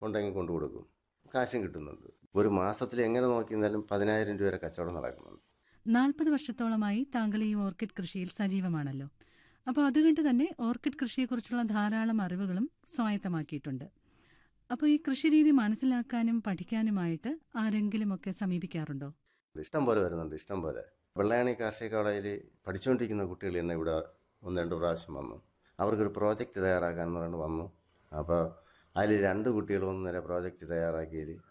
ഉണ്ടെങ്കിൽ കൊണ്ടു കൊടുക്കും കാശും കിട്ടുന്നുണ്ട് ഒരു മാസത്തിൽ എങ്ങനെ നോക്കിയിരുന്നാലും പതിനായിരം രൂപ വരെ കച്ചവടം നടക്കുന്നുണ്ട് നാൽപ്പത് വർഷത്തോളമായി താങ്കൾ ഈ ഓർക്കിഡ് കൃഷിയിൽ സജീവമാണല്ലോ അപ്പോൾ അതുകൊണ്ട് തന്നെ ഓർക്കിഡ് കൃഷിയെക്കുറിച്ചുള്ള ധാരാളം അറിവുകളും സ്വായത്തമാക്കിയിട്ടുണ്ട് അപ്പോൾ ഈ കൃഷിരീതി മനസ്സിലാക്കാനും പഠിക്കാനുമായിട്ട് ആരെങ്കിലുമൊക്കെ സമീപിക്കാറുണ്ടോ ഇഷ്ടം പോലെ വരുന്നുണ്ട് ഇഷ്ടം പോലെ വെള്ളയാണി കാർഷിക കോളേജിൽ പഠിച്ചുകൊണ്ടിരിക്കുന്ന കുട്ടികൾ തന്നെ ഇവിടെ ഒന്ന് രണ്ട് പ്രാവശ്യം വന്നു അവർക്കൊരു പ്രോജക്റ്റ് തയ്യാറാക്കാൻ എന്ന് പറഞ്ഞ് വന്നു അപ്പോൾ അതിൽ രണ്ട് കുട്ടികൾ ഒന്നര പ്രോജക്റ്റ് തയ്യാറാക്കിയതിൽ